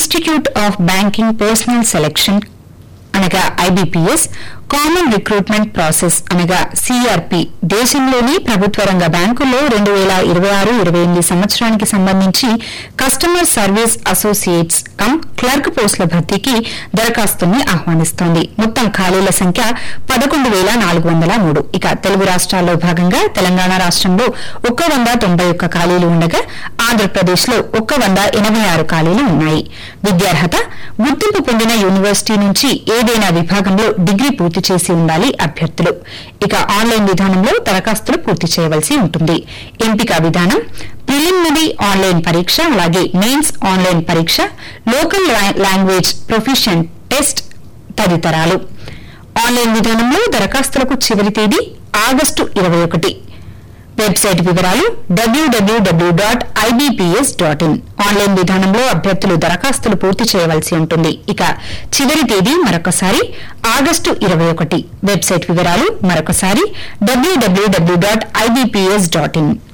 institute of banking personnel selection అనగా IBPS common recruitment process అనగా CRP దేశంలోని ప్రభుత్వ రంగ బ్యాంకుల్లో రెండు వేల ఇరవై ఆరు ఇరవై ఎనిమిది సంవత్సరానికి సంబంధించి customer service associates cum clerk పోస్టుల భర్తీకి దరఖాస్తుల్ని ఆహ్వానిస్తోంది మొత్తం ఖాళీల సంఖ్య పదకొండు వేల నాలుగు వందల మూడు ఇక తెలుగు రాష్ట్రాల్లో భాగంగా తెలంగాణ రాష్ట్రంలో ఒక్క వంద తొంభై ఒక్క ఖాళీలు ఉండగా ఆంధ్రప్రదేశ్ లో ఒక్క వంద ఎనభై ఆరు ఖాళీలు ఉన్నాయి విద్యార్హత గుర్తింపు పొందిన యూనివర్సిటీ నుంచి ఏదైనా విభాగంలో డిగ్రీ పూర్తి చేసి ఉండాలి అభ్యర్థులు ఇక ఆన్లైన్ విధానంలో దరఖాస్తులు పూర్తి చేయవలసి ఉంటుంది ఎంపిక విధానం ప్రిలిమినరీ ఆన్లైన్ పరీక్ష అలాగే మెయిన్స్ ఆన్లైన్ పరీక్ష లోకల్ లా- లాంగ్వేజ్ ప్రొఫిషియన్ టెస్ట్ తదితరాలు ఆన్లైన్ విధానంలో దరఖాస్తులకు చివరి తేదీ ఆగస్టు ఇరవై ఒకటి వెబ్సైట్ వివరాలు WWW dot IBPS dot in online విధానంలో అభ్యర్థులు దరఖాస్తులు పూర్తి చేయవలసి ఉంటుంది ఇక చివరి తేదీ మరొకసారి ఆగస్టు ఇరవై ఒకటి వెబ్సైట్ వివరాలు మరొకసారి WWW dot IBPS dot in